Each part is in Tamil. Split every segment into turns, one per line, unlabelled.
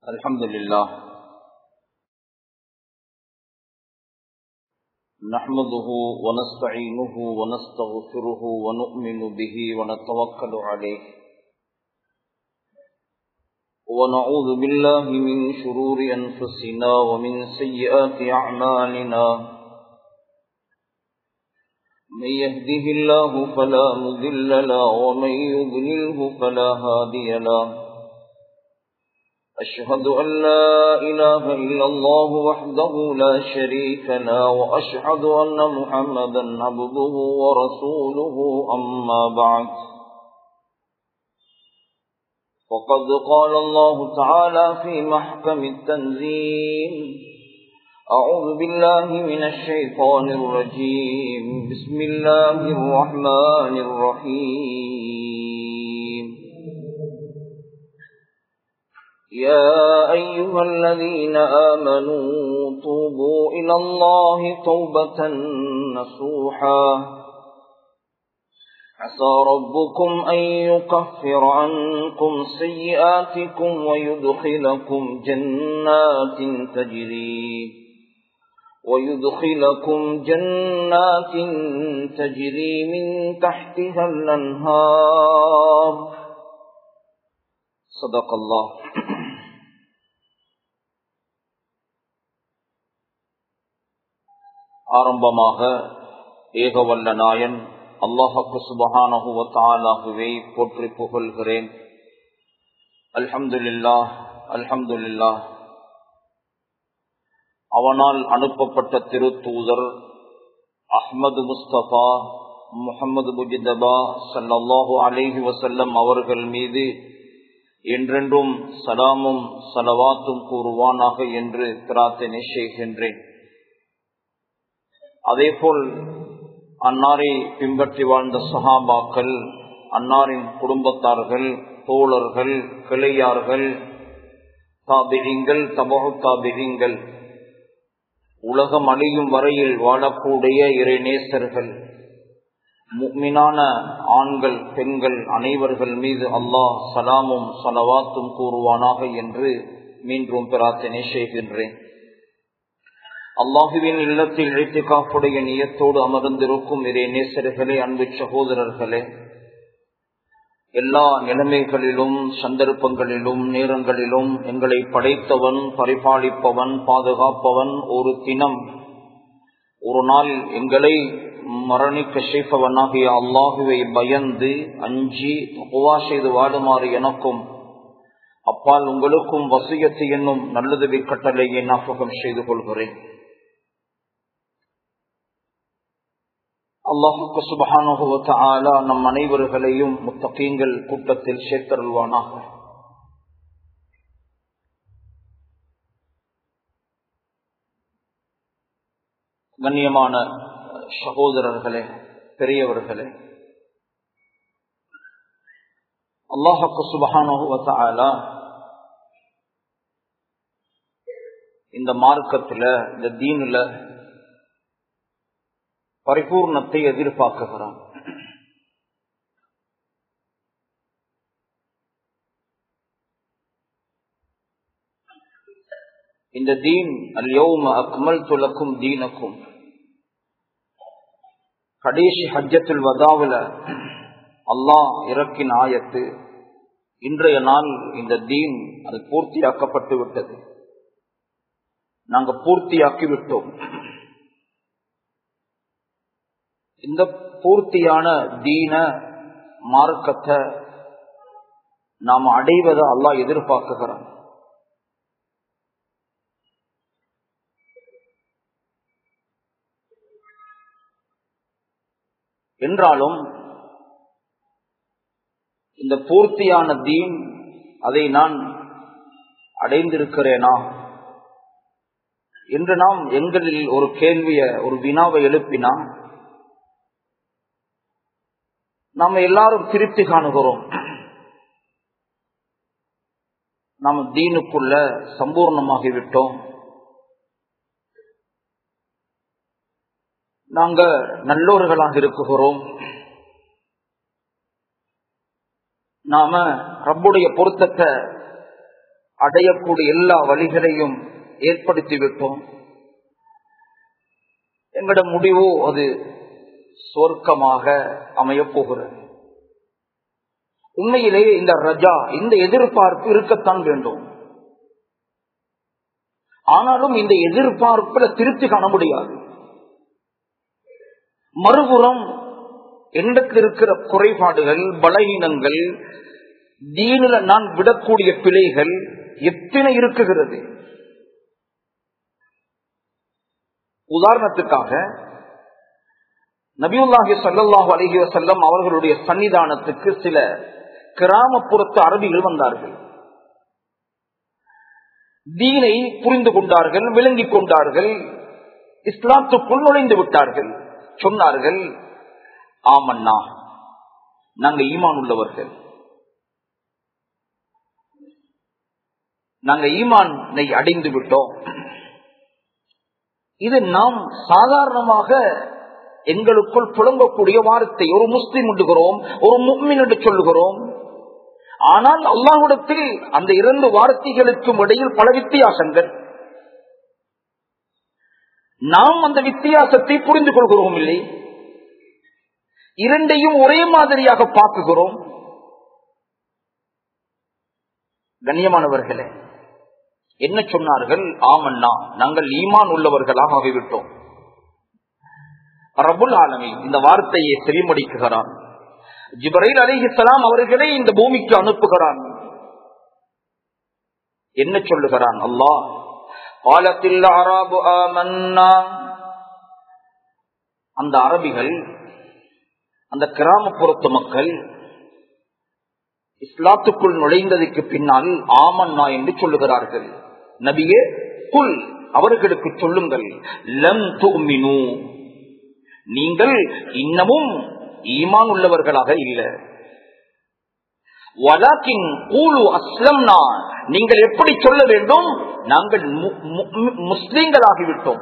الحمد لله نحمده ونستعينه ونستغفره ونؤمن به ونتوكل عليه ونعوذ بالله من شرور أنفسنا ومن سيئات أعمالنا من يهده الله فلا مذل له ومن يضلله فلا هادي له أشهد أن لا إله إلا الله وحده لا شريك له وأشهد أن محمدا عبده ورسوله أما بعد وقد قال الله تعالى في محكم التنزيل أعوذ بالله من الشيطان الرجيم بسم الله الرحمن الرحيم يا أيها الذين آمنوا توبوا إلى الله توبة نصوحا عسى ربكم أن يكفر عنكم سيئاتكم ويدخلكم جنات تجري ويدخلكم جنات تجري من تحتها الأنهار صدق الله ஆரம்பமாக ஏகவல்ல நாயன் அல்லாஹு சுபஹானகுவத்தாலாகவே போற்றி புகழ்கிறேன் அல்ஹம்துல்லா அல்ஹம்துல்லா அவனால் அனுப்பப்பட்ட திருத்தூதர் அஹ்மது முஸ்தபா முகமது முஜிதபா சல்லாஹூ அலேஹி வசல்லம் அவர்கள் மீது என்றென்றும் சலாமும் சலவாத்தும் கூறுவானாக என்று பிரார்த்தனை செய்கின்றேன் அதேபோல் அன்னாரை பின்பற்றி வாழ்ந்த சஹாபாக்கள் அன்னாரின் குடும்பத்தார்கள் தோழர்கள் கிளையார்கள் தாபிரிங்கள் தபகு தாபிரிங்கள் உலகம் அழியும் வரையில் வாழக்கூடிய இறைநேசர்கள் முக்மினான ஆண்கள் பெண்கள் அனைவர்கள் மீது அல்லாஹ் சலாமும் சலவாத்தும் கூறுவானாக என்று மீண்டும் பிரார்த்தனை செய்கின்றேன் அல்லாஹுவின் இல்லத்தில் இழைத்துக்காப்புடைய நியத்தோடு அமர்ந்திருக்கும் இறை நேசர்களே அன்பு சகோதரர்களே எல்லா நிலைமைகளிலும் சந்தர்ப்பங்களிலும் நேரங்களிலும் எங்களை படைத்தவன் பரிபாலிப்பவன் பாதுகாப்பவன் ஒரு தினம் ஒரு நாள் எங்களை மரணிக்க செய்பவனாகிய அல்லாஹுவை பயந்து அஞ்சி தப்புவா செய்து வாடுமாறு எனக்கும் அப்பால் உங்களுக்கும் வசியத்து என்னும் நல்லதுவை கட்டளையை ஞாபகம் செய்து கொள்கிறேன் அல்லாஹுக்கு சுபகானுகுவத்தாலா நம் அனைவர்களையும் முத்தகீங்கள் கூட்டத்தில் சேர்த்தருள்வானாக கண்ணியமான சகோதரர்களே பெரியவர்களே அல்லாஹுக்கு சுபகானுகுவத்தாலா இந்த மார்க்கத்துல இந்த தீனுல பரிபூர்ணத்தை எதிர்பார்க்குகிறான் இந்த தீன் அல்யோம அக்மல் துலக்கும் தீனக்கும் கடைசி ஹஜ்ஜத்துல் வதாவில் அல்லாஹ் இறக்கின் ஆயத்து இன்றைய நாள் இந்த தீன் அது பூர்த்தியாக்கப்பட்டு விட்டது நாங்க பூர்த்தியாக்கி விட்டோம் இந்த பூர்த்தியான தீன மார்க்கத்தை நாம் அடைவதை அல்லாஹ் எதிர்பார்க்குகிறான் என்றாலும் இந்த பூர்த்தியான தீன் அதை நான் அடைந்திருக்கிறேனா என்று நாம் எங்களில் ஒரு கேள்விய ஒரு வினாவை எழுப்பினா நாம் எல்லாரும் திருப்தி காணுகிறோம் நாம் தீனுக்குள்ள சம்பூர்ணமாகிவிட்டோம் நாங்க நல்லோர்களாக இருக்குகிறோம் நாம ரப்புடைய பொருத்தத்தை
அடையக்கூடிய எல்லா வழிகளையும் ஏற்படுத்தி விட்டோம் எங்கட முடிவோ அது சொர்க்கமாக அமையப் போகிறது உண்மையிலேயே இந்த ரஜா இந்த எதிர்பார்ப்பு இருக்கத்தான் வேண்டும் ஆனாலும் இந்த எதிர்பார்ப்புல திருப்தி காண முடியாது மறுபுறம் எனக்கு இருக்கிற குறைபாடுகள் பலவீனங்கள் தீனில நான் விடக்கூடிய பிழைகள் எத்தனை இருக்குகிறது உதாரணத்துக்காக நபியுல்லாஹி சல்லாஹு அலஹி வசல்லம் அவர்களுடைய சன்னிதானத்துக்கு சில கிராமப்புறத்து அரபிகள் வந்தார்கள் தீனை புரிந்து கொண்டார்கள் விளங்கிக் கொண்டார்கள் இஸ்லாத்துக்குள் நுழைந்து விட்டார்கள் சொன்னார்கள் ஆமண்ணா நாங்க ஈமான் உள்ளவர்கள் நாங்க ஈமானை அடைந்து விட்டோம் இது நாம் சாதாரணமாக எங்களுக்குள் புழங்கக்கூடிய வார்த்தை ஒரு முஸ்லிம் என்றுகிறோம் ஒரு முக்மின் என்று சொல்லுகிறோம் ஆனால் அல்லாஹுடத்தில் அந்த இரண்டு வார்த்தைகளுக்கும் இடையில் பல வித்தியாசங்கள் நாம் அந்த வித்தியாசத்தை புரிந்து கொள்கிறோம் இல்லை இரண்டையும் ஒரே மாதிரியாக பார்க்குகிறோம் கண்ணியமானவர்களே என்ன சொன்னார்கள் ஆமண்ணா நாங்கள் ஈமான் உள்ளவர்களாக ஆகிவிட்டோம் ரபுல் ஆலமி இந்த வார்த்தையை செவிமடிக்குகிறான் ஜிப்ரைல் அலிஹிசலாம் அவர்களை இந்த பூமிக்கு அனுப்புகிறான் என்ன சொல்லுகிறான் அல்லாஹ் காலத்தில் அராபு ஆமன்னா அந்த அரபிகள் அந்த கிராமப்புறத்து மக்கள் இஸ்லாத்துக்குள் நுழைந்ததுக்கு பின்னால் ஆமன்னா என்று சொல்லுகிறார்கள் நபியே குல் அவர்களுக்கு சொல்லுங்கள் லம் துமினு நீங்கள் இன்னமும் ஈமான் உள்ளவர்களாக இல்லை வலாக்கின் கூலு அஸ்லம்னா நீங்கள் எப்படி சொல்ல வேண்டும் நாங்கள் முஸ்லீம்களாகிவிட்டோம்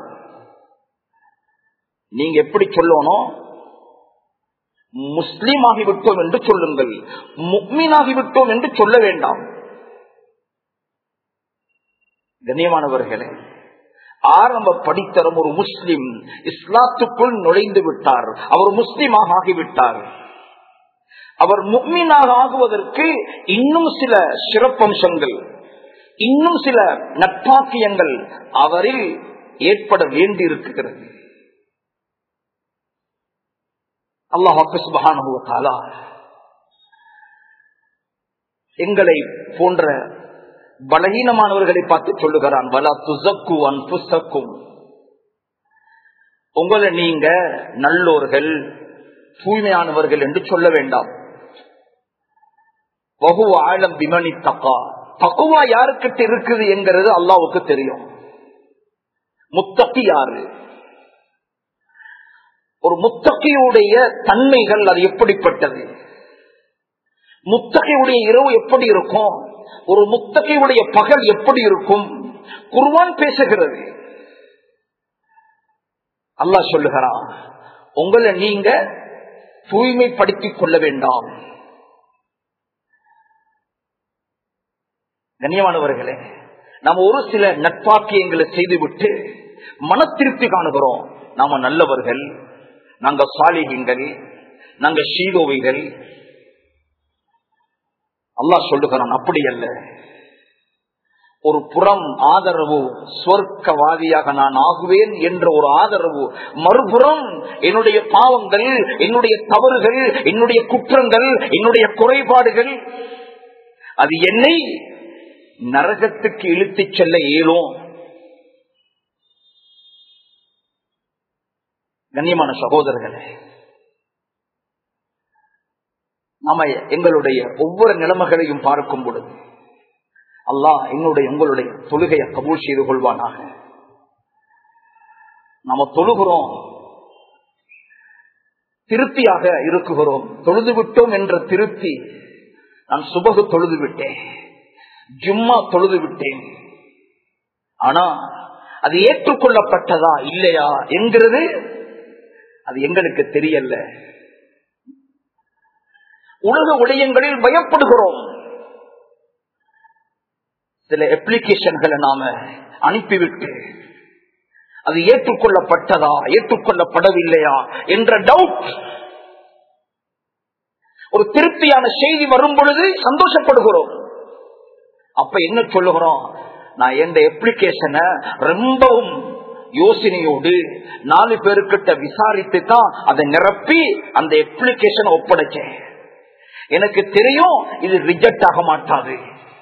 நீங்க எப்படி சொல்லணும் முஸ்லீம் ஆகிவிட்டோம் என்று சொல்லுங்கள் முக்மீன் ஆகிவிட்டோம் என்று சொல்ல வேண்டாம் கண்ணியமானவர்களே ஆரம்ப படித்தரம் ஒரு முஸ்லிம் இஸ்லாத்துக்குள் நுழைந்து விட்டார் அவர் முஸ்லிமாக ஆகிவிட்டார் அவர் முக்மீனாக ஆகுவதற்கு இன்னும் சில சிறப்பம்சங்கள் இன்னும் சில நட்பாக்கியங்கள் அவரில் ஏற்பட வேண்டி இருக்கிறது அல்லாஹாலா எங்களை போன்ற பலகீனமானவர்களை பார்த்து சொல்லுகிறான் வலா துசக்கு அன் புசக்கும் உங்களை நீங்க நல்லோர்கள் தூய்மையானவர்கள் என்று சொல்ல வேண்டாம் வகு ஆழம் விமணி தக்கா தக்குவா யாருக்கிட்ட இருக்குது என்கிறது அல்லாவுக்கு தெரியும் முத்தக்கி யாரு ஒரு முத்தகையுடைய தன்மைகள் அது எப்படிப்பட்டது முத்தகையுடைய இரவு எப்படி இருக்கும் ஒரு முத்தகையுடைய பகல் எப்படி இருக்கும் குர்வான் பேசுகிறது அல்லாஹ் சொல்லுகிறான் உங்களை நீங்க தூய்மைப்படுத்திக் கொள்ள வேண்டாம் கண்ணியமானவர்களே நாம் ஒரு சில நட்பாக்கியங்களை செய்துவிட்டு மன திருப்தி காணுகிறோம் நாம நல்லவர்கள் நாங்க சாலிகங்கள் நாங்க ஷீகோவிகள் அல்லாஹ் சொல்லுகிறான் அப்படி அல்ல ஒரு புறம் ஆதரவு சொர்க்கவாதியாக நான் ஆகுவேன் என்ற ஒரு ஆதரவு மறுபுறம் என்னுடைய பாவங்கள் என்னுடைய தவறுகள் என்னுடைய குற்றங்கள் என்னுடைய குறைபாடுகள் அது என்னை நரகத்துக்கு இழுத்துச் செல்ல இயலும் கண்ணியமான சகோதரர்களே நாம எங்களுடைய ஒவ்வொரு நிலைமைகளையும் பார்க்கும் பொழுது அல்லாஹ் என்னுடைய உங்களுடைய தொழுகையை கபூல் செய்து கொள்வானாக நாம தொழுகிறோம் திருப்தியாக இருக்குகிறோம் தொழுது விட்டோம் என்ற திருப்தி நான் சுபகு தொழுது விட்டேன் ஜும்மா தொழுது விட்டேன் ஆனா அது ஏற்றுக்கொள்ளப்பட்டதா இல்லையா என்கிறது அது எங்களுக்கு தெரியல உலக விடயங்களில் பயப்படுகிறோம் சில அப்ளிகேஷன்களை நாம அனுப்பிவிட்டு அது ஏற்றுக்கொள்ளப்பட்டதா ஏற்றுக்கொள்ளப்படவில்லையா என்ற டவுட் ஒரு திருப்தியான செய்தி வரும் பொழுது சந்தோஷப்படுகிறோம் அப்ப என்ன சொல்லுகிறோம் நான் எந்த அப்ளிகேஷனை ரொம்பவும் யோசனையோடு நாலு பேருக்கிட்ட விசாரித்து தான் அதை நிரப்பி அந்த அப்ளிகேஷனை ஒப்படைச்சேன் எனக்கு தெரியும் இது ரிஜெக்ட் ஆக மாட்டாது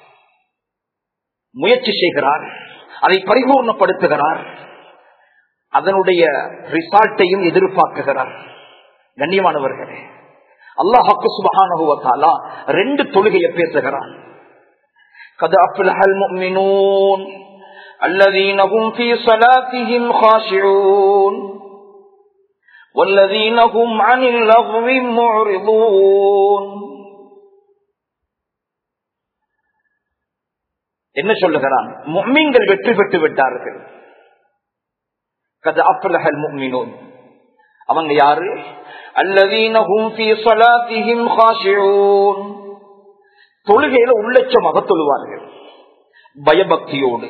முயற்சி செய்கிறார் அதை பரிபூர்ணப்படுத்துகிறார் அதனுடைய ரிசால்ட்டையும் எதிர்பார்க்குகிறார் கண்ணியமானவர்களே அல்லாஹாக்கு சுபகானுவத்தாலா ரெண்டு தொழுகையை பேசுகிறான் قد أفلح المؤمنون الذين هم في صلاتهم خاشعون والذين هم عن اللغو معرضون என்ன சொல்லுகிறான் மும்மின்கள் வெற்றி பெற்று விட்டார்கள் கத அப்லஹல் முக்மினோன் அவங்க யாரு அல்லதீனஹும் ஃபீ ஸலாத்திஹிம் காஷிஊன் தொழுகையில உள்ளட்சமாக தொழுவார்கள் பயபக்தியோடு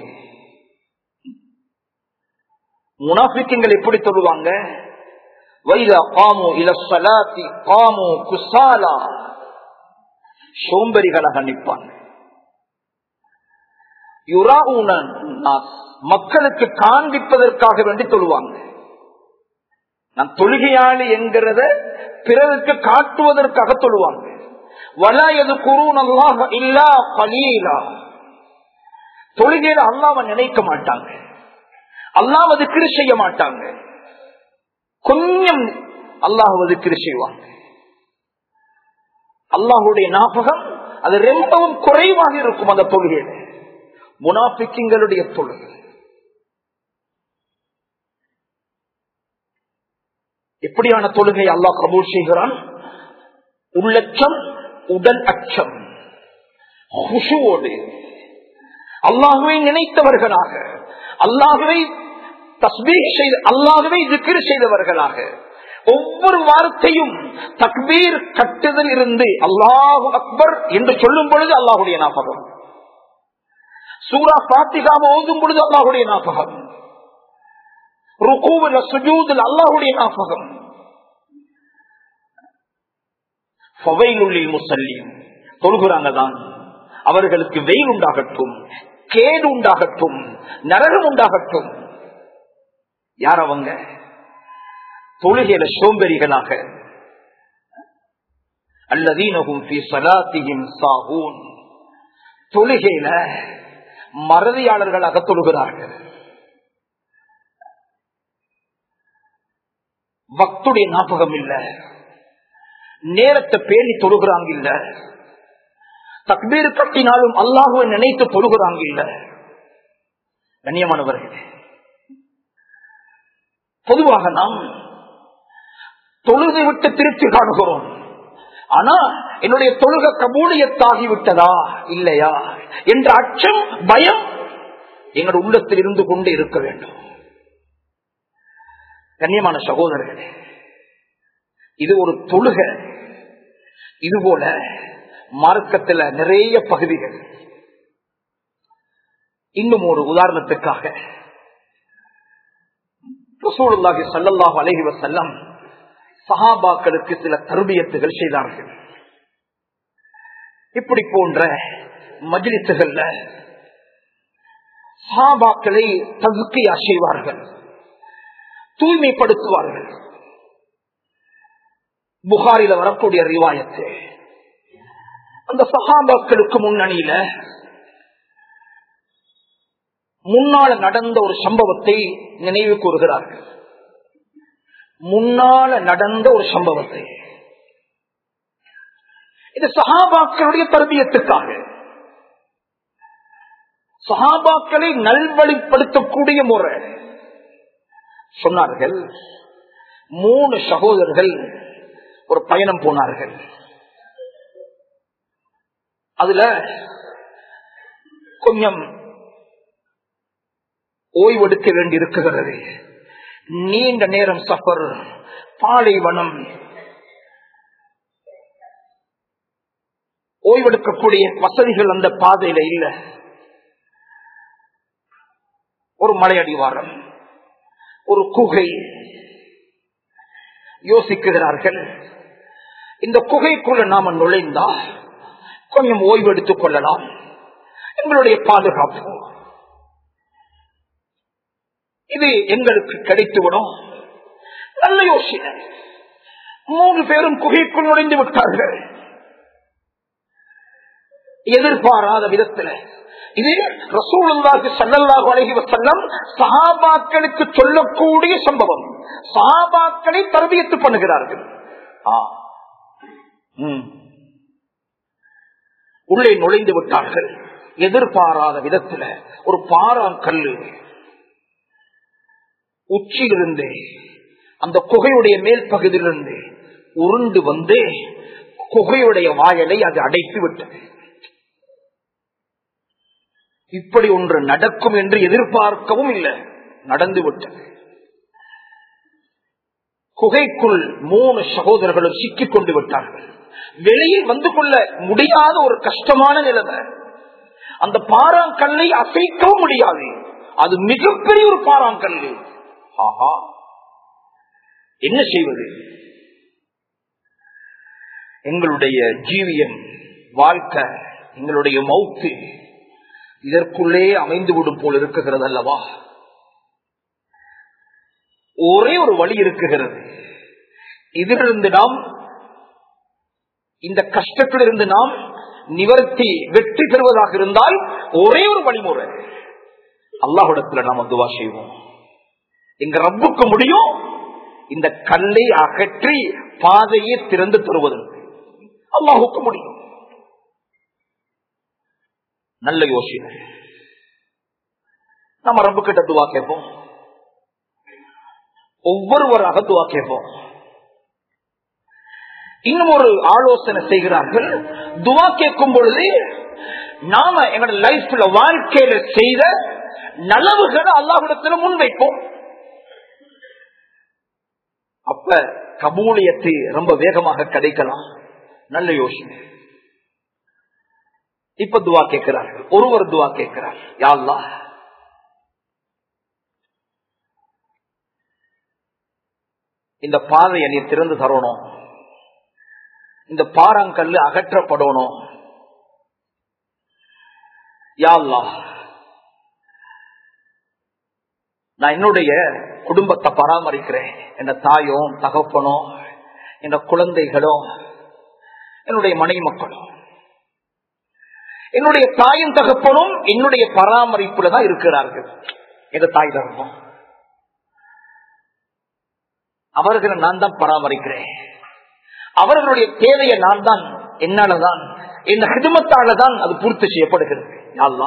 முனாஃபிக்கங்கள் எப்படி தொழுவாங்க வைதா காமு இல சலாத்தி காமு குசாலா சோம்பரிகளாக நிற்பாங்க மக்களுக்கு காண்பிப்பதற்காக வேண்டி தொழுவாங்க நான் தொழுகையாளி என்கிறத பிறருக்கு காட்டுவதற்காக தொழுவாங்க வலாயது குரு நல்லாக இல்லா பலியலா தொழுகையில அல்லாம நினைக்க மாட்டாங்க அல்லாவது கிரு செய்ய மாட்டாங்க கொஞ்சம் அல்லாஹுவது கிரு செய்வாங்க அல்லாஹுடைய ஞாபகம் அது ரொம்பவும் குறைவாக இருக்கும் அந்த தொழுகையில முனாபிக்குங்களுடைய தொழுகை எப்படியான தொழுகை அல்லாஹ் கபூல் செய்கிறான் உள்ளச்சம் உடல் அச்சம் குஷுவோடு அல்லாஹுவை நினைத்தவர்களாக அல்லாஹுவை தஸ்பீர் செய்த அல்லாஹுவை திக்கிர் செய்தவர்களாக ஒவ்வொரு வார்த்தையும் தக்பீர் கட்டுதல் இருந்து அல்லாஹு அக்பர் என்று சொல்லும் பொழுது அல்லாஹுடைய ஞாபகம் சூரா பாத்திகாம ஓதும் பொழுது அல்லாஹுடைய ஞாபகம் ருகூவில் சுஜூதில் அல்லாஹுடைய ஞாபகம் முசல்லியும் தொழுகிறாங்க தான் அவர்களுக்கு வெயில் உண்டாகட்டும் கேடு உண்டாகட்டும் நரகம் உண்டாகட்டும் யார் அவங்க தொழுகையில சோம்பெறிகளாக அல்லதீனகும் சாகூன் தொழுகையில மறதியாளர்களாக தொழுகிறார்கள் பக்துடைய ஞாபகம் இல்ல நேரத்தை பேணி தொழுகிறாங்க இல்ல தக்பீர் கட்டினாலும் அல்லாஹுவை நினைத்து தொழுகிறாங்க இல்ல கண்ணியமானவர்கள் பொதுவாக நாம் தொழுகை விட்டு திருப்தி காணுகிறோம் ஆனா என்னுடைய தொழுக கபூலியத்தாகி விட்டதா இல்லையா என்ற அச்சம் பயம் எங்கள் உள்ளத்தில் இருந்து கொண்டு இருக்க வேண்டும் கண்ணியமான சகோதரர்களே இது ஒரு தொழுக இது போல மார்க்கத்தில் நிறைய பகுதிகள் இன்னும் ஒரு உதாரணத்துக்காக ரசூலுல்லாஹி ஸல்லல்லாஹு அலைஹி வஸல்லம் சஹாபாக்களுக்கு சில தர்பியத்துகள் செய்தார்கள் இப்படி போன்ற மஜ்லிசுகள்ல சஹாபாக்களை தகுக்கியா செய்வார்கள் தூய்மைப்படுத்துவார்கள் புகாரில வரக்கூடிய ரிவாயத்து அந்த சகாபாக்களுக்கு முன்னணியில முன்னால நடந்த ஒரு சம்பவத்தை நினைவு கூறுகிறார்கள் முன்னால நடந்த ஒரு சம்பவத்தை இது சகாபாக்களுடைய தர்பியத்துக்காக சகாபாக்களை நல்வழிப்படுத்தக்கூடிய முறை சொன்னார்கள் மூணு சகோதரர்கள் ஒரு பயணம் போனார்கள் அதுல கொஞ்சம் ஓய்வெடுக்க வேண்டி இருக்குகிறது நீண்ட நேரம் சஃபர் பாலைவனம் ஓய்வெடுக்கக்கூடிய வசதிகள் அந்த பாதையில இல்ல ஒரு மலையடிவாரம் ஒரு குகை யோசிக்கிறார்கள் இந்த குகைக்குள்ள நாம நுழைந்தா கொஞ்சம் ஓய்வு எடுத்துக் கொள்ளலாம் எங்களுடைய பாதுகாப்பு இது எங்களுக்கு கிடைத்துவிடும் நல்ல யோசனை மூன்று பேரும் குகைக்குள் நுழைந்து விட்டார்கள் எதிர்பாராத விதத்தில் இது ரசூலுல்லாஹி ஸல்லல்லாஹு அலைஹி வஸல்லம் சஹாபாக்களுக்கு சொல்லக்கூடிய சம்பவம் சஹாபாக்களை தர்பியத்து பண்ணுகிறார்கள் ஆ. ம். உள்ளே நுழைந்து விட்டார்கள் எதிர்பாராத விதத்தில் ஒரு பாறாங்கல்லு உச்சியிலிருந்து அந்த குகையுடைய மேல் பகுதியிலிருந்து உருண்டு வந்து குகையுடைய வாயலை அது அடைத்து விட்டது இப்படி ஒன்று நடக்கும் என்று எதிர்பார்க்கவும் இல்லை நடந்து விட்டது குகைக்குள் மூணு சகோதரர்களும் சிக்கிக் கொண்டு விட்டார்கள் வெளியில் வந்து கொள்ள முடியாத ஒரு கஷ்டமான நிலைமை அந்த பாறாங்கல்லை அசைக்கவும் முடியாது அது மிகப்பெரிய ஒரு பாறாங்கல்லு ஆஹா என்ன செய்வது எங்களுடைய ஜீவியம் வாழ்க்கை எங்களுடைய மௌத்து இதற்குள்ளே அமைந்து விடும் போல் இருக்குகிறது அல்லவா ஒரே ஒரு வழி இருக்குகிறது இதிலிருந்து நாம் இந்த கஷ்டத்திலிருந்து நாம் நிவர்த்தி வெற்றி பெறுவதாக இருந்தால் ஒரே ஒரு வழிமுறை அல்லாஹுடத்துல நாம் துவா செய்வோம் எங்க ரப்புக்கு முடியும் இந்த கல்லை அகற்றி பாதையை திறந்து தருவதற்கு அல்லாஹுக்கு முடியும் நல்ல யோசனை நம்ம ரப்பு கிட்ட துவா கேட்போம் ஒவ்வொருவராக துவா கேட்போம் இன்னும் ஒரு ஆலோசனை செய்கிறார்கள் துவா கேட்கும் பொழுது நாம எங்களோட லைஃப்ல வாழ்க்கையில செய்த நலவுகளை அல்லாஹிடத்துல முன்வைப்போம் அப்ப கபூலியத்தை ரொம்ப வேகமாக கிடைக்கலாம் நல்ல யோசனை இப்ப துவா கேட்கிறார்கள் ஒருவர் துவா கேட்கிறார் யாழ்லா இந்த பாதையை நீ திறந்து தரணும் இந்த பாறாங்கல்லு அகற்றப்படணும் யாழ்லா நான் என்னுடைய குடும்பத்தை பராமரிக்கிறேன் என் தாயும் தகப்பனும் என் குழந்தைகளும் என்னுடைய மனைவி மக்களும் என்னுடைய தாயும் தகப்பனும் என்னுடைய பராமரிப்புல தான் இருக்கிறார்கள் எங்க தாய் தகப்பம் அவர்களை நான் தான் பராமரிக்கிறேன் அவர்களுடைய தேவையை நான் தான் என்னாலதான் இந்த ஹிதமத்தால தான் அது பூர்த்தி செய்யப்படுகிறது யாழ்லா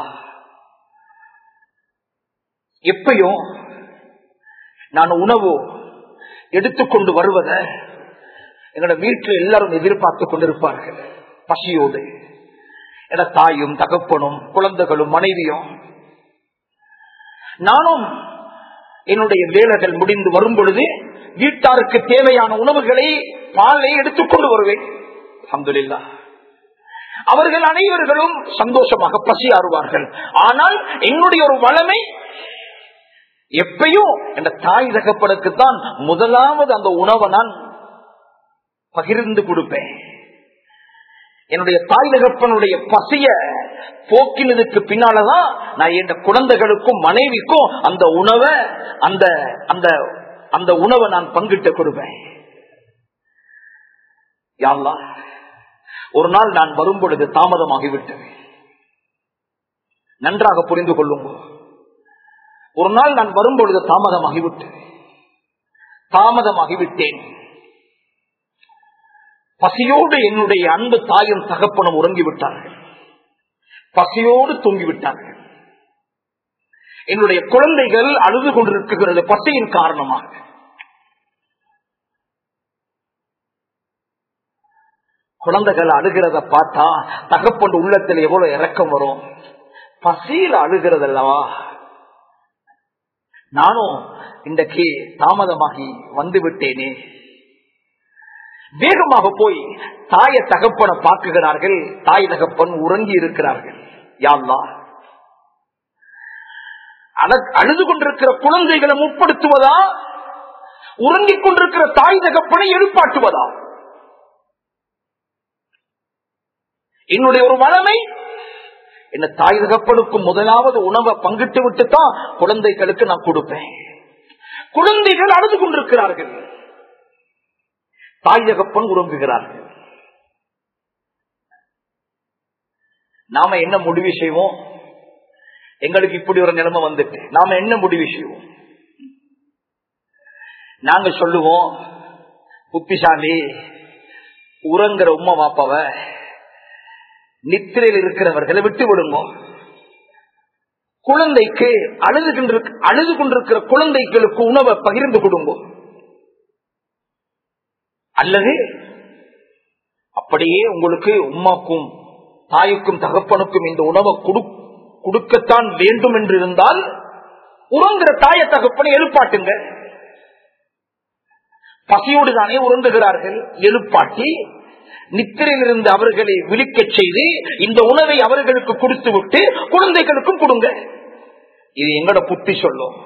எப்பயும் நான் உணவு எடுத்துக்கொண்டு வருவத எங்களோட வீட்டில் எல்லாரும் எதிர்பார்த்து கொண்டிருப்பார்கள் பசியோடு என தாயும் தகப்பனும் குழந்தைகளும் மனைவியும் நானும் என்னுடைய வேலைகள் முடிந்து வரும் பொழுது வீட்டாருக்கு தேவையான உணவுகளை பாலை எடுத்துக்கொண்டு வருவேன் அஹமதுல்லா அவர்கள் அனைவர்களும் சந்தோஷமாக பசி ஆறுவார்கள் ஆனால் என்னுடைய ஒரு வளமை எப்பயும் என் தாய் தகப்பனுக்கு தான் முதலாவது அந்த உணவை நான் பகிர்ந்து கொடுப்பேன் என்னுடைய தாய் தகப்பனுடைய பசிய போக்கினதுக்கு பின்னாலதான் நான் என் குழந்தைகளுக்கும் மனைவிக்கும் அந்த உணவை அந்த அந்த அந்த உணவை நான் பங்கிட்டு கொடுப்பேன் யாழ்லா ஒரு நாள் நான் வரும் பொழுது தாமதமாகிவிட்டது நன்றாக புரிந்து கொள்ளுங்கள் ஒரு நாள் நான் வரும் பொழுது தாமதமாகிவிட்டது தாமதமாகிவிட்டேன் பசியோடு என்னுடைய அன்பு தாயும் தகப்பனும் உறங்கிவிட்டார்கள் பசியோடு தூங்கிவிட்டார்கள் என்னுடைய குழந்தைகள் அழுது கொண்டிருக்கிறது பசியின் காரணமாக குழந்தைகள் அழுகிறத பார்த்தா தகப்பன் உள்ளத்தில் எவ்வளவு இறக்கம் வரும் பசியில் அழுகிறது அல்லவா நானும் இன்றைக்கு தாமதமாகி வந்து விட்டேனே வேகமாக போய் தாய தகப்பனை பார்க்குகிறார்கள் தாய் தகப்பன் உறங்கி இருக்கிறார்கள் யாழ்லா அழ- அழுது கொண்டிருக்கிற குழந்தைகளை முற்படுத்துவதா உறங்கிக் கொண்டிருக்கிற தாய் தகப்பனை எழுப்பாட்டுவதா என்னுடைய ஒரு வளமை என்ன தாய் தகப்பனுக்கும் முதலாவது உணவை பங்கிட்டு விட்டு தான் குழந்தைகளுக்கு நான் கொடுப்பேன் குழந்தைகள் அழுது கொண்டிருக்கிறார்கள் தாய் தகப்பன் உறங்குகிறார்கள் நாம என்ன முடிவு செய்வோம் எங்களுக்கு இப்படி ஒரு நிலைமை வந்துட்டு நாம என்ன முடிவு செய்வோம் நாங்க சொல்லுவோம் புத்திசாலி உறங்குற உம்மா பாப்பாவ நித்திரையில் இருக்கிறவர்களை விட்டு விடுங்க குழந்தைக்கு அழுது கொண்டிருக்க- அழுது கொண்டிருக்கிற குழந்தைகளுக்கு உணவை பகிர்ந்து கொடுங்க அல்லது அப்படியே உங்களுக்கு உமாக்கும் தாய்க்கும் தகப்பனுக்கும் இந்த உணவை கொடு- கொடுக்கத்தான் வேண்டும் என்று இருந்தால் உறங்குற தாய தகப்பனை எழுப்பாட்டுங்க பசியோடு தானே உறங்குகிறார்கள் எழுப்பாட்டி நித்திரையிலிருந்து அவர்களை விழிக்கச் செய்து இந்த உணவை அவர்களுக்கு கொடுத்து விட்டு குழந்தைகளுக்கும் கொடுங்க இது எங்கட புத்தி சொல்லும்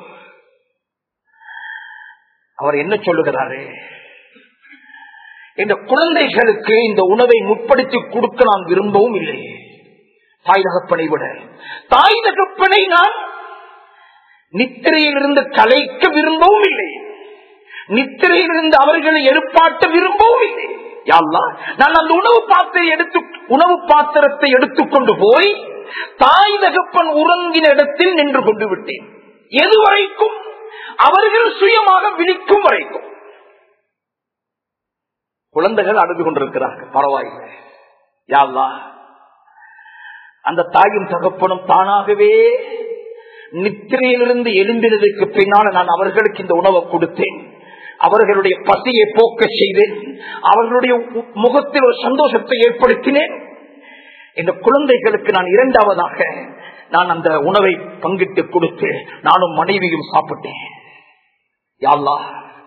அவர் என்ன சொல்லுகிறாரு இந்த குழந்தைகளுக்கு இந்த உணவை முற்படுத்தி கொடுக்க நான் விரும்பவும் இல்லை தாய் தகப்பனை விட தாய் தகப்பனை நான் நித்திரையிலிருந்து கலைக்க விரும்பவும் இல்லை நித்திரையிலிருந்து அவர்களை எழுப்பாட்ட விரும்பவும் இல்லை யா அல்லாஹ், நான் அந்த உணவு பாத்திரம் எடுத்து உணவு பாத்திரத்தை எடுத்துக்கொண்டு போய் தாய் தகப்பன் உறங்கின இடத்தில் நின்று கொண்டு விட்டேன் எது வரைக்கும் அவர்கள் சுயமாக விழிக்கும் வரைக்கும் குழந்தைகள் அழுது கொண்டிருக்கிறார்கள் பரவாயில்லை யா அல்லாஹ், அந்த தாயும் தகப்பனும் தானாகவே நித்திரையிலிருந்து எழுந்தினதுக்கு பின்னால நான் அவர்களுக்கு இந்த உணவை கொடுத்தேன் அவர்களுடைய பசியை போக்க செய்தேன் அவர்களுடைய உ- முகத்தில் ஒரு சந்தோஷத்தை ஏற்படுத்தினேன் இந்த குழந்தைகளுக்கு நான் இரண்டாவதாக நான் அந்த உணவை பங்கிட்டு கொடுத்து நானும் மனைவியும் சாப்பிட்டேன் யா அல்லாஹ்,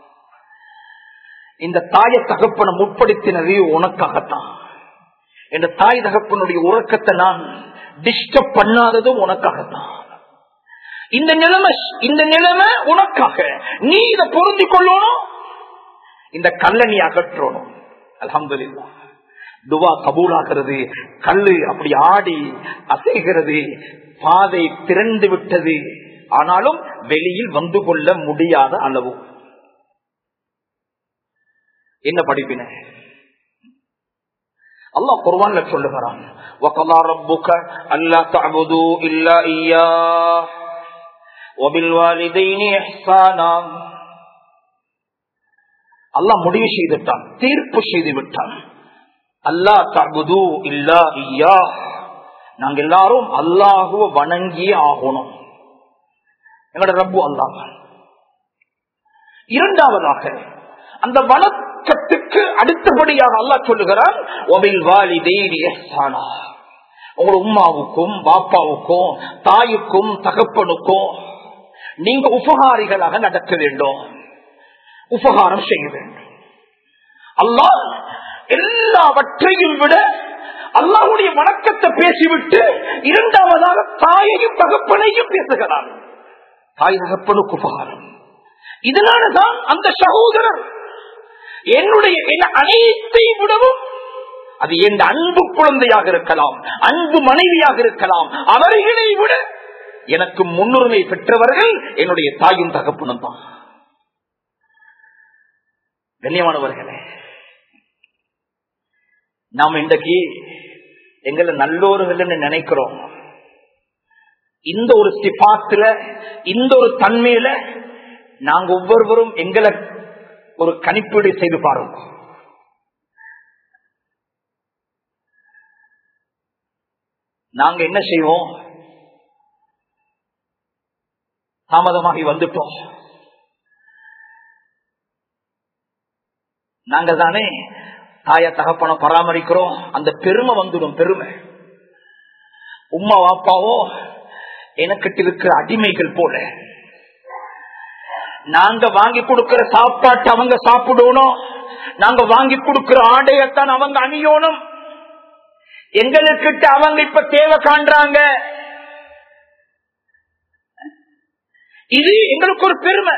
இந்த தாய தகப்பனை முற்படுத்தினது உனக்காகத்தான் இந்த தாய் தகப்பனுடைய உறக்கத்தை நான் டிஸ்டர்ப் பண்ணாததும் உனக்காகத்தான் இந்த நிலைமை இந்த நிலைமை உனக்காக நீ இதை பொருந்தி கொள்ளணும் இந்த கல்லை நீ அகற்றணும் அலமதுல்லா துவா கபூலாகிறது கல்லு அப்படி ஆடி அசைகிறது பாதை திறந்து விட்டது ஆனாலும் வெளியில் வந்து கொள்ள முடியாத அளவு என்ன படிப்பின அல்லாஹ் குர்வான்ல சொல்லுகிறான் وَقَضَى رَبُّكَ أَلَّا تَعْبُدُوا إِلَّا إِيَّاهُ وَبِالْوَالِدَيْنِ إِحْسَانًا அல்லாஹ் முடிவு செய்துட்டான் தீர்ப்பு செய்து விட்டான் அல்லா தகுது இல்லா ஐயா நாங்க எல்லாரும் அல்லாஹுவ வணங்கியே ஆகணும் எங்களோட ரப்பு அல்லாஹ் இரண்டாவதாக அந்த வணக்கத்துக்கு அடுத்தபடியாக அல்லாஹ் சொல்லுகிறான் ஒபில் வாலிதைனி இஹ்சானா. உங்களோட உம்மாவுக்கும் பாப்பாவுக்கும் தாயுக்கும் தகப்பனுக்கும் நீங்க உபகாரிகளாக நடக்க வேண்டும் உபகாரம் செய்ய வேண்டும் அல்லாஹ் எல்லாவற்றையும் விட அல்லாஹுடைய வணக்கத்தை பேசிவிட்டு இரண்டாவதாக தாயையும் தகப்பனையும் பேசுகிறார் தாய் தகப்பனுக்கு உபகாரம் இதனாலதான் அந்த சகோதரர் என்னுடைய என் அனைத்தை விடவும் அது என் அன்பு குழந்தையாக இருக்கலாம் அன்பு மனைவியாக இருக்கலாம் அவர்களை விட எனக்கு முன்னுரிமை பெற்றவர்கள் என்னுடைய தாயும் தகப்பனும் தான் கண்ணியமானவர்களே நாம் இன்றைக்கு எங்களை நல்லோர்கள் நினைக்கிறோம் இந்த ஒரு சிபாத்துல இந்த ஒரு தன்மையில நாங்க ஒவ்வொருவரும் எங்களை ஒரு கணிப்பீடு செய்து பாருங்க நாங்க என்ன செய்வோம் தாமதமாகி வந்துட்டோம் நாங்க தானே தாய தகப்பன பராமரிக்கிறோம் அந்த பெருமை வந்துடும் பெருமை உம்மா வாப்பாவோ எனக்கிட்ட இருக்கிற அடிமைகள் போல நாங்க வாங்கி கொடுக்கிற சாப்பாட்டு அவங்க சாப்பிடணும் நாங்க வாங்கி கொடுக்கிற ஆடையத்தான் அவங்க அணியணும் எங்களுக்கிட்ட அவங்க இப்ப தேவை காண்றாங்க இது எங்களுக்கு ஒரு பெருமை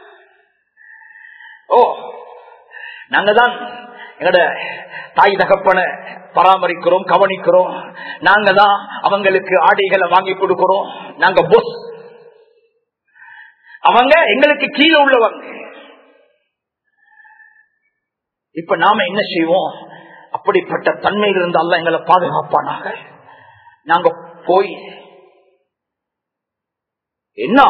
ஓ நாங்க தான் எங்கட தாய் தகப்பன பராமரிக்கிறோம் கவனிக்கிறோம் நாங்க தான் அவங்களுக்கு ஆடைகளை வாங்கி கொடுக்கிறோம் நாங்க பொஸ் அவங்க எங்களுக்கு கீழே உள்ளவங்க இப்ப நாம என்ன செய்வோம் அப்படிப்பட்ட தன்மையில் இருந்தால் எங்களை பாதுகாப்பானாக நாங்க போய் என்ன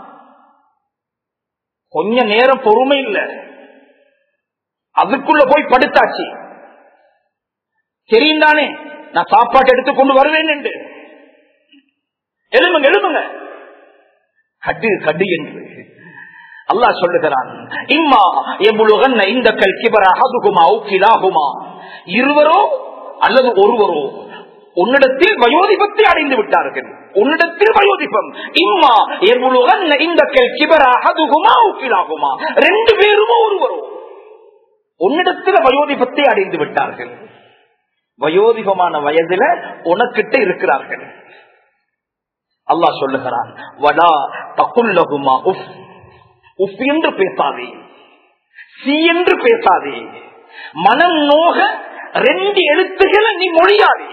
கொஞ்ச நேரம் பொறுமை இல்லை அதுக்குள்ள போய் படுத்தாச்சு தெரியும் தானே நான் சாப்பாட்டு எடுத்து கொண்டு வருவேன் என்று எழுமுங்க எழுமுங்க கடு கடு என்று அல்லாஹ் சொல்லுகிறான் இம்மா எவ்வளவு இந்த கல்கிபர அகதுகுமா உக்கிலாகுமா இருவரோ அல்லது ஒருவரோ உன்னிடத்தில் வயோதிபத்தை அடைந்து விட்டார்கள் உன்னிடத்தில் வயோதிபம் இம்மா எவ்வளவு இந்த கல்கிபர அகதுகுமா உக்கிலாகுமா ரெண்டு பேருமோ ஒருவரோ உன்னிடத்தில் வயோதிபத்தை அடைந்து விட்டார்கள் வயோதிபமான வயதுல உனக்கிட்ட இருக்கிறார்கள் அல்லாஹ் சொல்லுகிறான் வடா தக்குல்லகுமா உஃப் உஃப் என்று பேசாதே சி என்று பேசாதே மனம் நோக ரெண்டு எழுத்துக்களை நீ மொழியாதே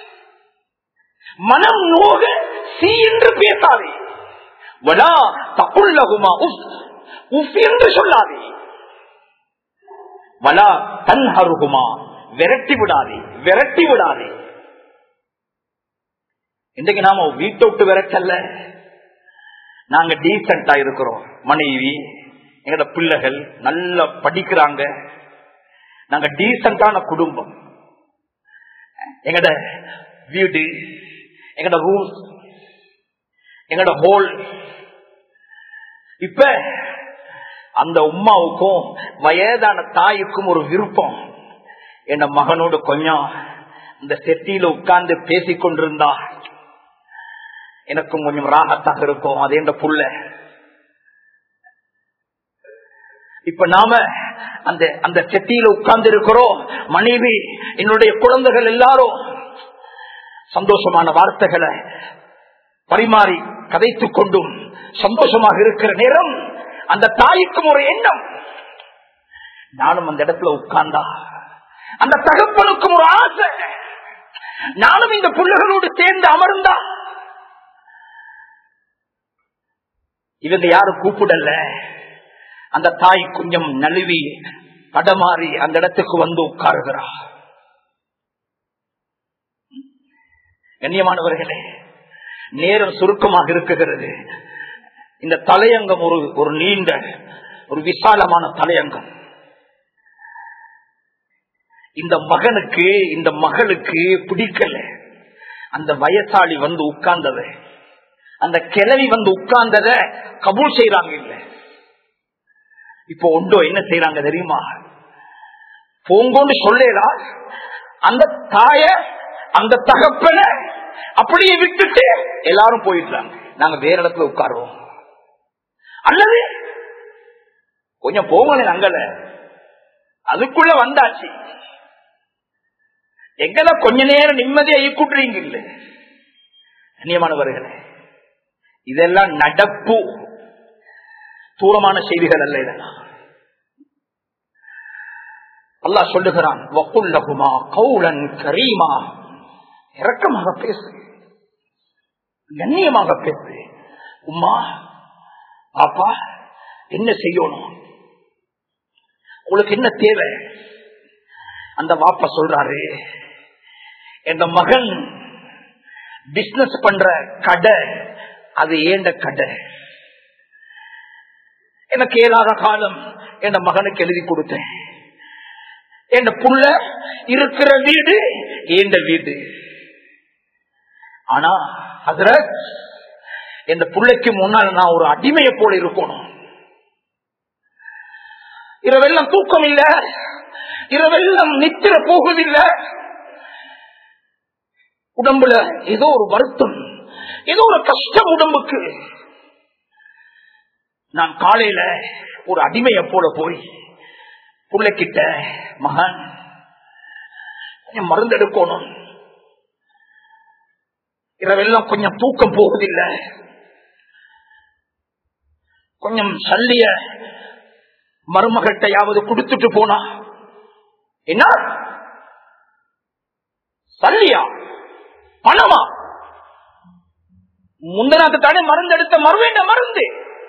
மனம் நோக சி என்று பேசாதே வடா தக்குல்லகுமா உஃப் உஃப் என்று சொல்லாதே வலா தன்ஹருகுமா விரட்டி விடாதே விரட்டி விடாதே இன்றைக்கு நாம வீட்டை விட்டு விரட்டல்ல நாங்க டீசென்டா இருக்கிறோம் மனைவி எங்கட பிள்ளைகள் நல்லா படிக்கிறாங்க நாங்க டீசென்டான குடும்பம் எங்கட வீடு எங்கட ரூம்ஸ் எங்கட ஹோல் இப்ப அந்த உமாவுக்கும் வயதான தாய்க்கும் ஒரு விருப்பம் என் மகனோடு கொஞ்சம் இந்த செட்டியில உட்கார்ந்து பேசிக் கொண்டிருந்தா எனக்கும் கொஞ்சம் ராகத்தாக இருக்கும் அது என்ற புள்ள இப்ப நாம அந்த அந்த செட்டியில உட்கார்ந்து இருக்கிறோம் மனைவி என்னுடைய குழந்தைகள் எல்லாரும் சந்தோஷமான வார்த்தைகளை பரிமாறி கதைத்துக் கொண்டும் சந்தோஷமாக இருக்கிற நேரம் அந்த தாய்க்கும் ஒரு எண்ணம் நானும் அந்த இடத்துல உட்கார்ந்தா அந்த தகப்பனுக்கும் ஒரு ஆசை நானும் இந்த புள்ளைகளோடு சேர்ந்து அமர்ந்தா இவங்க யாரும் கூப்பிடல அந்த தாய் கொஞ்சம் நழுவி தடமாறி அந்த இடத்துக்கு வந்து உட்காருகிறா கண்ணியமானவர்களே நேரம் சுருக்கமாக இருக்குகிறது இந்த தலையங்கம் ஒரு ஒரு நீண்ட ஒரு விசாலமான தலையங்கம் இந்த மகனுக்கு இந்த மகளுக்கு பிடிக்கல அந்த வயசாளி வந்து உட்கார்ந்தத அந்த கிழவி வந்து உட்கார்ந்தத கபூல் செய்யறாங்க இல்ல இப்போ ஒன்றோ என்ன செய்யறாங்க தெரியுமா போங்கோன்னு சொல்லலா அந்த தாய அந்த தகப்பன அப்படியே விட்டுட்டு எல்லாரும் போயிடுறாங்க நாங்க வேற இடத்துல உட்காருவோம் அல்லது கொஞ்சம் போங்களேன் அங்கல அதுக்குள்ள வந்தாச்சு எங்கட கொஞ்ச நேரம் நிம்மதியா ஈக்குட்றீங்க இல்ல கண்ணியமானவர்களே இதெல்லாம் நடப்பு தூரமான செய்திகள் அல்ல இதெல்லாம் அல்லாஹ் சொல்லுகிறான் வக்குல்லகுமா கௌலன் கரீமா இரக்கமாக பேசு கண்ணியமாக பேசு உமா பாப்பா என்ன செய்யணும் உங்களுக்கு என்ன தேவை அந்த வாப்பா சொல்றாரு என் மகன் பிசினஸ் பண்ற கடை அது ஏண்ட கடை எனக்கு ஏழாத காலம் என் மகனுக்கு எழுதி கொடுத்தேன் என் புள்ள இருக்கிற வீடு ஏண்ட வீடு ஆனா அதுல இந்த பிள்ளைக்கு முன்னால் நான் ஒரு அடிமையை போல இருக்கணும் இரவெல்லாம் தூக்கம் இல்ல இரவெல்லாம் நித்திர போகுதில்லை உடம்புல ஏதோ ஒரு வருத்தம் ஏதோ ஒரு கஷ்டம் உடம்புக்கு நான் காலையில ஒரு அடிமையை போல போய் பிள்ளைக்கிட்ட மகன் கொஞ்சம் மருந்து எடுக்கணும் இரவெல்லாம் கொஞ்சம் தூக்கம் போகுதில்லை கொஞ்சம் சல்லிய மருமகட்டையாவது கொடுத்துட்டு போனா என்ன சல்லியா பணமா முந்தனாத்து தானே மருந்து எடுத்த மறுவேண்ட மருந்து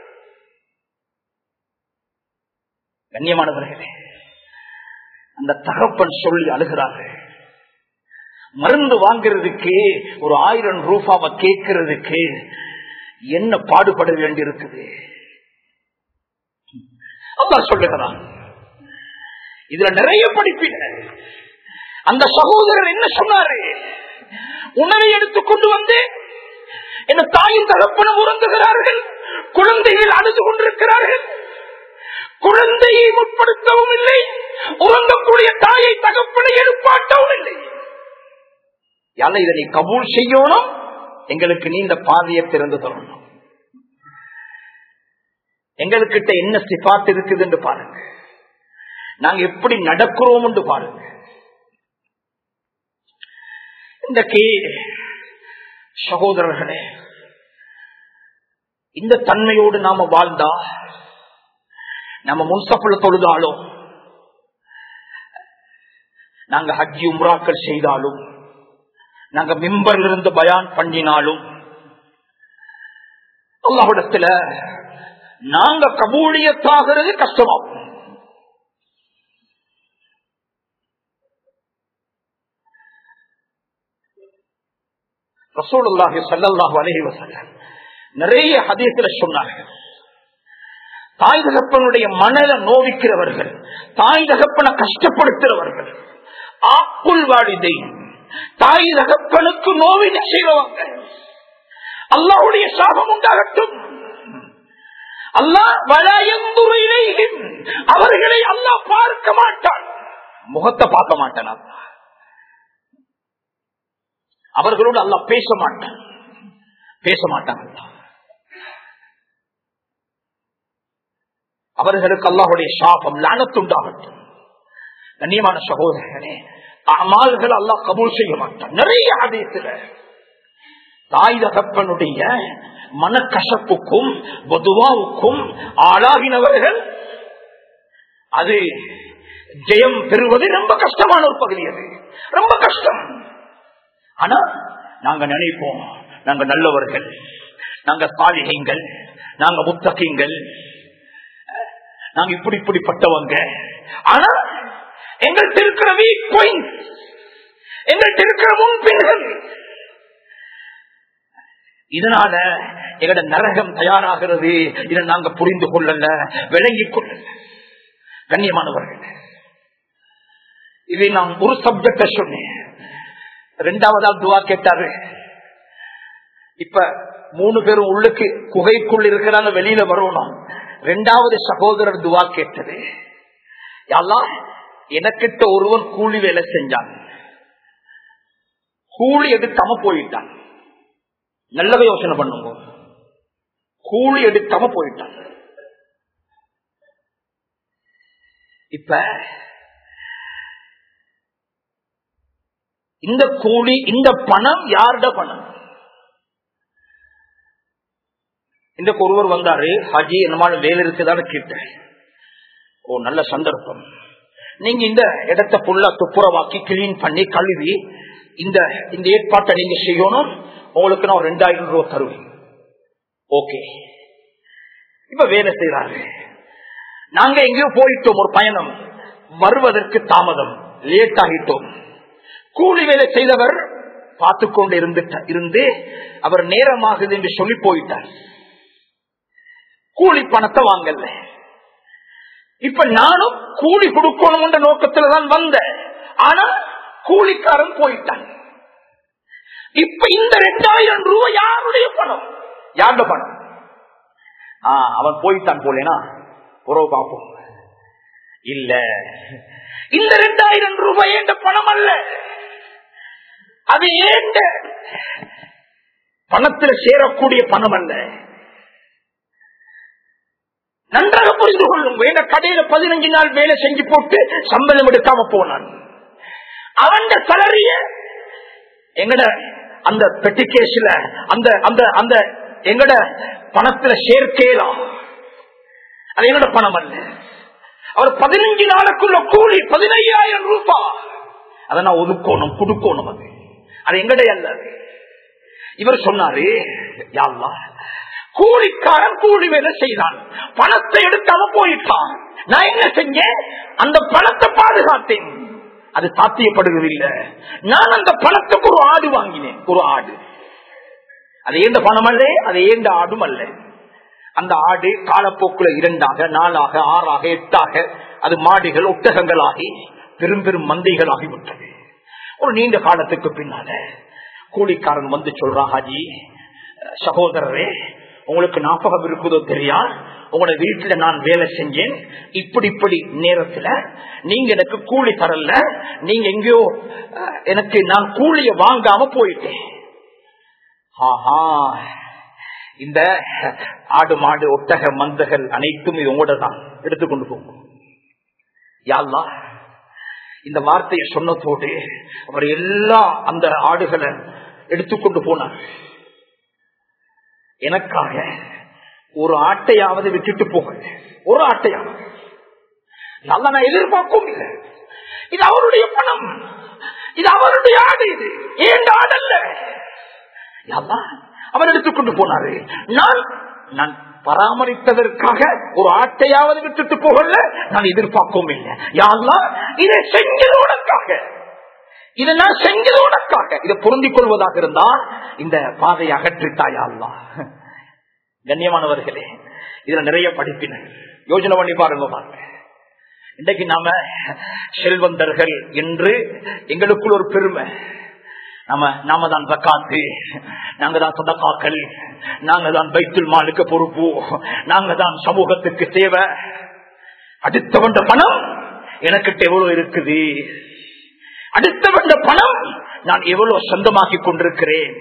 கண்ணியமானவர்களே அந்த தகப்பன் சொல்லி அழுகிறார்கள் மருந்து வாங்குறதுக்கு ஒரு ஆயிரம் ரூபாவை கேட்கறதுக்கு என்ன பாடுபட வேண்டியிருக்குது அப்பா சொல்லுகிறான் இதுல நிறைய படிப்பின அந்த சகோதரர் என்ன சொன்னாரு உணவை எடுத்துக் கொண்டு வந்து என் தாயின் தகப்பனும் உறங்குகிறார்கள் குழந்தைகள் அழுது கொண்டிருக்கிறார்கள் குழந்தையை முற்படுத்தவும் இல்லை உறங்கக்கூடிய தாயை தகப்பனை எழுப்பாட்டவும் இல்லை யால இதனை கபூல் செய்யணும் எங்களுக்கு நீண்ட பாதையை திறந்து தரணும் எங்களுக்கிட்ட என்ன சிபாத் இருக்குது என்று பாருங்க நாங்க எப்படி நடக்கிறோம் என்று பாருங்க இன்றைக்கு சகோதரர்களே இந்த தன்மையோடு நாம வாழ்ந்தா நம்ம முன்சப்புல தொழுதாலும் நாங்க ஹஜ்ஜி உம்ராக்கள் செய்தாலும் நாங்க மிம்பர்ல இருந்து பயான் பண்ணினாலும் அல்லாஹிடத்துல நாங்க கபூலியத்தாகிறது கஷ்டமாகும் ரசூலுல்லாஹி ஸல்லல்லாஹு அலைஹி வஸல்லம் நிறைய ஹதீஸ்ல சொன்னார்கள் தாய் தகப்பனுடைய மனதை நோவிக்கிறவர்கள் தாய் தகப்பனை கஷ்டப்படுத்துறவர்கள் ஆக்குள் வாடிதை தாய் தகப்பனுக்கு நோவினை செய்வாங்க அல்லாவுடைய சாபம் உண்டாகட்டும் அல்லாஹ் வளையந்துறையிலேயும் அவர்களை அல்லாஹ் பார்க்க மாட்டான் முகத்தை பார்க்க மாட்டான் அல்லாஹ் அவர்களோடு அல்லாஹ் பேச மாட்டான் பேச மாட்டான் அல்லாஹ் அவர்களுக்கு அல்லாஹுடைய சாபம் லானத்துண்டாகட்டும் கண்ணியமான சகோதரனே அமால்கள் அல்லாஹ் கபூல் செய்ய மாட்டான் நிறைய ஆதயத்தில் தாய் தகப்பனுடைய மனக்கசப்புக்கும் பொதுவாவுக்கும் ஆளாகினவர்கள் அது ஜெயம் பெறுவது ரொம்ப கஷ்டமான ஒரு பகுதி அது ரொம்ப கஷ்டம் ஆனா நாங்க நினைப்போம் நாங்க நல்லவர்கள் நாங்க சாலிகைங்கள் நாங்க முத்தகைங்கள் நாங்க இப்படி இப்படிப்பட்டவங்க ஆனா எங்கள்கிட்ட இருக்கிற வீக் பாயிண்ட் எங்கள்கிட்ட இருக்கிற முன்பின்கள் இதனால எங்கட நரகம் தயாராகிறது இதை நாங்க புரிந்து கொள்ளல விளங்கிக் கொள்ளல கண்ணியமானவர்கள் இதை நான் ஒரு சப்ஜெக்ட சொன்னேன் ரெண்டாவதா துவா கேட்டாரு இப்ப மூணு பேரும் உள்ளுக்கு குகைக்குள் இருக்கிறாங்க வெளியில வரணும் ரெண்டாவது சகோதரர் துவா கேட்டது யாரெல்லாம் எனக்கிட்ட ஒருவன் கூலி வேலை செஞ்சான் கூலி எடுக்காம போயிட்டான் நல்லவே யோசனை பண்ணுங்க கூலி எடுக்காம போயிட்டான் இப்ப இந்த கூலி இந்த பணம் யாருட பணம் இந்த ஒருவர் வந்தாரு ஹாஜி என்னமான வேலை இருக்குதான்னு கேட்டேன் ஓ நல்ல சந்தர்ப்பம் நீங்க இந்த இடத்தை புல்லா துப்புரவாக்கி கிளீன் பண்ணி கழுவி இந்த இந்த ஏற்பாட்டை நீங்க செய்யணும் உங்களுக்கு நான் ரெண்டாயிரம் ரூபாய் தருவேன் ஓகே இப்ப வேலை செய்யறாரு நாங்க எங்கேயோ போயிட்டோம் ஒரு பயணம் வருவதற்கு தாமதம் லேட் ஆகிட்டோம் கூலி வேலை செய்தவர் பார்த்து கொண்டு இருந்து அவர் நேரமாகுது என்று சொல்லி போயிட்டார் கூலி பணத்தை வாங்கல இப்ப நானும் கூலி கொடுக்கணும் என்ற நோக்கத்துல தான் வந்தேன் ஆனா கூலிக்காரன் போயிட்டான் இப்ப இந்த ரெண்டாயிரம் ரூபாய் யாருடைய பணம் யாருடைய பணம் ஆஹ் அவன் போயிட்டான் போலேனா புறவு பார்ப்போம் இல்ல இந்த ரெண்டாயிரம் ரூபாய் என்ற பணம் அல்ல அது ஏண்ட பணத்தில் சேரக்கூடிய பணம் அல்ல நன்றாக புரிந்து கொள்ளும் வேண்ட கடையில பதினஞ்சு நாள் வேலை செஞ்சு போட்டு சம்பளம் எடுக்காம போனான் அவன் சலரிய எங்கட அந்த பெட்டி கேஸ்ல அந்த அந்த அந்த எங்கட பணத்துல சேர்க்கலாம் அது என்னோட பணம் அல்ல அவர் பதினஞ்சு நாளுக்குள்ள கூலி பதினையாயிரம் ரூபாய் அதை நான் ஒதுக்கணும் கொடுக்கணும் அது அது எங்கடைய அல்ல அது. இவர் சொன்னாரு யாழ்லா கூலிக்காரன் கூலி வேலை செய்தான் பணத்தை எடுக்காம போயிட்டான் நான் என்ன செஞ்சேன் அந்த பணத்தை பாதுகாத்தேன் அது சாத்தியப்படுவதில்லை நான் அந்த பணத்துக்கு ஒரு ஆடு வாங்கினேன் ஒரு ஆடு அது ஏந்த பணம் அல்ல அது ஏந்த ஆடும் அல்ல அந்த ஆடு காலப்போக்குல இரண்டாக நாலாக ஆறாக எட்டாக அது மாடுகள் ஒட்டகங்களாகி பெரும் பெரும் மந்தைகளாகி விட்டது ஒரு நீண்ட காலத்துக்கு பின்னால கூலிக்காரன் வந்து சொல்றா ஹாஜி சகோதரரே உங்களுக்கு ஞாபகம் இருக்குதோ தெரியா உங்களோட வீட்டுல நான் வேலை செஞ்சேன் இப்படி இப்படி நேரத்துல நீங்க எனக்கு கூலி தரல நீங்க எங்கேயோ அஹ், எனக்கு நான் கூலிய வாங்காம போயிட்டேன் ஆஹா இந்த ஆடு மாடு ஒட்டக மந்தகள் அனைத்தும் இது உங்களோட தான் எடுத்துக்கொண்டு போகும் யாழ்லா இந்த வார்த்தையை சொன்னதோடு அவர் எல்லா அந்த ஆடுகளை எடுத்துக்கொண்டு போனார் எனக்காக ஒரு ஆட்டையாவது விட்டுட்டு போக ஒரு ஆட்டையாவது நல்லா நான் எதிர்பார்க்கவும் இல்லை இது அவருடைய பணம் இது அவருடைய ஆடு இது ஏன் ஆடல்ல யாழ்லா, அவர் எடுத்துக்கொண்டு போனாரு நான் நான் பராமரித்ததற்காக ஒரு ஆட்டையாவது விட்டுட்டு போகல நான் எதிர்பார்க்கவும் இல்லை யாழ்லா இதை செஞ்சது உனக்காக இதை நான் செஞ்சது உனக்காக இதை பொருந்திக் கொள்வதாக இருந்தா இந்த பாதையை அகற்றித்தாயாள்லா கண்ணியமானவர்களே இதுல நிறைய படிப்பினர் யோஜனை பண்ணி பாருங்க பாருங்க இன்றைக்கு நாம செல்வந்தர்கள் என்று எங்களுக்குள் ஒரு பெருமை நாம நாம தான் தக்காத்து நாங்க தான் சதக்காக்கள் நாங்க தான் பைத்துல் மாலுக்கு பொறுப்பு நாங்க தான் சமூகத்துக்கு தேவை அடுத்தவண்ட பணம் எனக்கிட்ட எவ்வளவு இருக்குது அடுத்தவண்ட பணம் நான் எவ்வளவு சொந்தமாக்கி கொண்டிருக்கிறேன்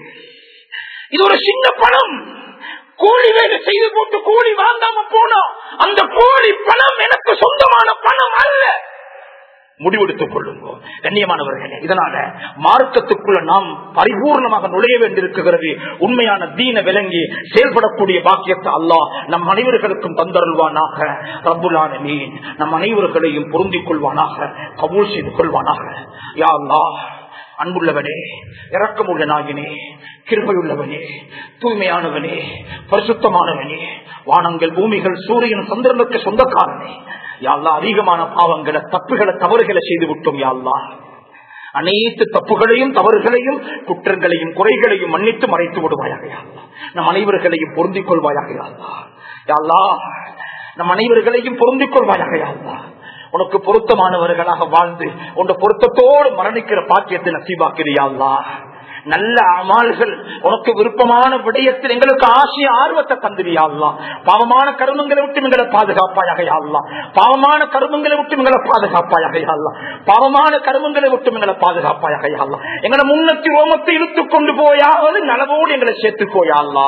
இது ஒரு சின்ன பணம் கூலி வேலை செய்து போட்டு கூலி வாங்காம போனோம் அந்த கூலி பணம் எனக்கு சொந்தமான பணம் அல்ல முடிவெடுத்துக் கொள்ளுங்க கண்ணியமானவர்களே இதனால மார்க்கத்துக்குள்ள நாம் பரிபூர்ணமாக நுழைய வேண்டியிருக்கிறது உண்மையான தீன விளங்கி செயல்படக்கூடிய பாக்கியத்தை அல்லாஹ் நம் அனைவர்களுக்கும் தந்தருள்வானாக ரப்புலான மீன் நம் அனைவர்களையும் பொருந்திக் கொள்வானாக கபூல் செய்து கொள்வானாக யா அல்லாஹ் அன்புள்ளவனே இறக்கமுள்ள நாகினே கிருபையுள்ளவனே தூய்மையானவனே பரிசுத்தமானவனே வானங்கள் பூமிகள் சூரியன் சந்திரனுக்கு சொந்தக்காரனே யாழ்லா அதிகமான பாவங்களை தப்புகளை தவறுகளை செய்து விட்டோம் யாழ்லா அனைத்து தப்புகளையும் தவறுகளையும் குற்றங்களையும் குறைகளையும் மன்னித்து மறைத்து விடுவாயாக யாழ்லா நம் அனைவர்களையும் பொருந்திக் கொள்வாயாக யாழ்லா யாழ்லா நம் அனைவர்களையும் பொருந்திக் கொள்வாயாக யாழ்லா உனக்கு பொருத்தமானவர்களாக வாழ்ந்து உன் பொருத்தத்தோடு மரணிக்கிற பாக்கியத்தை நசீபாக்கிறியாள்லா நல்ல அமால்கள் உனக்கு விருப்பமான விடயத்தில் எங்களுக்கு ஆசைய ஆர்வத்தை தந்துவியாள்லாம் பாவமான கருமங்களை விட்டு எங்களை பாதுகாப்பாயாக யாழ்லாம் பாவமான கருமங்களை விட்டு எங்களை பாதுகாப்பாயாக யாழ்லாம் பாவமான கருமங்களை விட்டு எங்களை பாதுகாப்பாயாக யாழ்லாம் எங்களை முன்னத்தி ரோமத்தை இழுத்துக் கொண்டு போயாவது நலவோடு எங்களை சேர்த்துக் போயாள்லா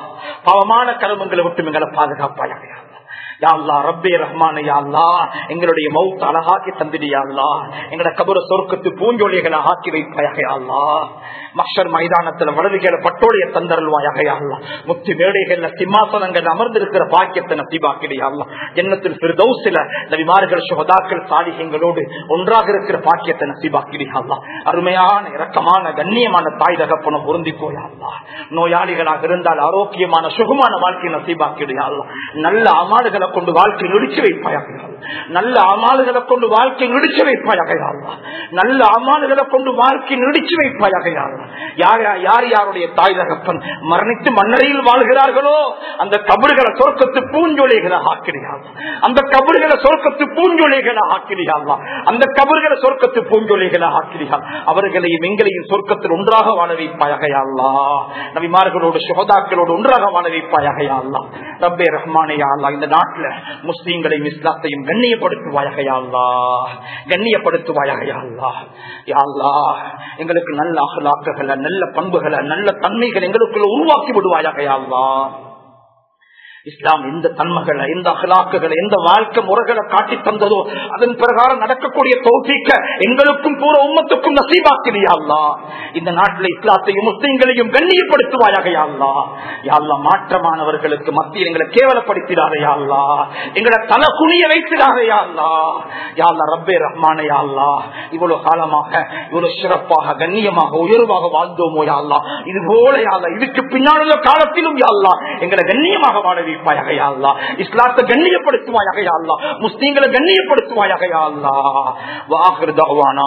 பாவமான கருமங்களை விட்டு எங்களை பாதுகாப்பாயாக யாழ்லாம் யாழ்லா ரப்பே ரஹ்மான யாழ்லா எங்களுடைய மவுத் அழகாக்கி தந்திரியாள்லா எங்களோட கபுர சொர்க்கத்து பூஞ்சொலிகளை ஆக்கி வைப்பாயாக யாழ்லா மஷர் மைதானத்துல வலதுகளை பட்டோடைய தந்தருள்வாயாக யாழ்லா முத்தி மேடைகள்ல சிம்மாசனங்கள் அமர்ந்திருக்கிற பாக்கியத்தை நசிபாக்கிடையாள்லா எண்ணத்தில் பிரதௌசில நபிமார்கள் சுகதாக்கள் சாலிகங்களோடு ஒன்றாக இருக்கிற பாக்கியத்தை நசிபாக்கிடையாள்லா அருமையான இரக்கமான கண்ணியமான தாய் தகப்பனம் பொருந்தி போயாள்லா நோயாளிகளாக இருந்தால் ஆரோக்கியமான சுகமான வாழ்க்கை நசிபாக்கிடையாள்லா நல்ல அமாடுகளை கொண்டு வாழ்க்கை நடிச்சு வைப்பாயாக நல்ல அமாளுகளை கொண்டு வாழ்க்கை நடிச்சு வைப்பாயாக நல்ல அமாளுகளை கொண்டு வாழ்க்கை நடிச்சு வைப்பாயாக யார் யார் யாருடைய தாய் தகப்பன் மரணித்து மன்னரையில் வாழ்கிறார்களோ அந்த கபறுகளை சொர்க்கத்து பூஞ்சொலிகளை ஆக்கிறியாள் அந்த கபறுகளை சொர்க்கத்து பூஞ்சொலிகளை ஆக்கிறியாள் அந்த கபறுகளை சொர்க்கத்து பூஞ்சொலிகளை ஆக்கிறியாள் அவர்களையும் எங்களையும் சொர்க்கத்தில் ஒன்றாக வாழ வைப்பாயாக யாழ்லா நபிமார்களோடு சுகதாக்களோடு ஒன்றாக வாழ வைப்பாயாக யாழ்லா ரப்பே ரஹ்மானே யாழ்லா இந்த நாட்டில் முஸ்லீம்களையும் இஸ்லாத்தையும் கண்ணியப்படுத்துவாயாக யாழ்லா கண்ணியப்படுத்துவாயாக யாழ்லா யாழ்லா எங்களுக்கு நல்ல அகலாக்குகளை நல்ல பண்புகளை நல்ல தன்மைகள் எங்களுக்குள்ள உருவாக்கி விடுவாயாக யாழ்லா இஸ்லாம் எந்த தன்மைகளை எந்த அகலாக்குகளை எந்த வாழ்க்கை முறைகளை காட்டி தந்ததோ அதன் பிரகாரம் நடக்கக்கூடிய தோசிக்க எங்களுக்கும் பூர உம்மத்துக்கும் நசீபாக்கிறியா அல்லா இந்த நாட்டில் இஸ்லாத்தையும் முஸ்லிம்களையும் கண்ணியப்படுத்துவாயாக யாழ்லா யாழ்லா மாற்றமானவர்களுக்கு மத்தியில் எங்களை கேவலப்படுத்திடாதே யாழ்லா எங்களை தலை குனிய வைத்திடாதே யாழ்லா யாழ்லா ரப்பே ரஹ்மானே யாழ்லா இவ்வளவு காலமாக இவ்வளவு சிறப்பாக கண்ணியமாக உயர்வாக வாழ்ந்தோமோ யாழ்லா இது போல யாழ்லா இதுக்கு பின்னாலுள்ள காலத்திலும் யாழ்லா எங்களை கண்ணியமாக வாழ வைப்பாயாக யாழ்லா இஸ்லாத்தை கண்ணியப்படுத்துவாயாக யாழ்லா முஸ்லீம்களை கண்ணியப்படுத்துவாயாக யாழ்லா வாஹிர் தவானா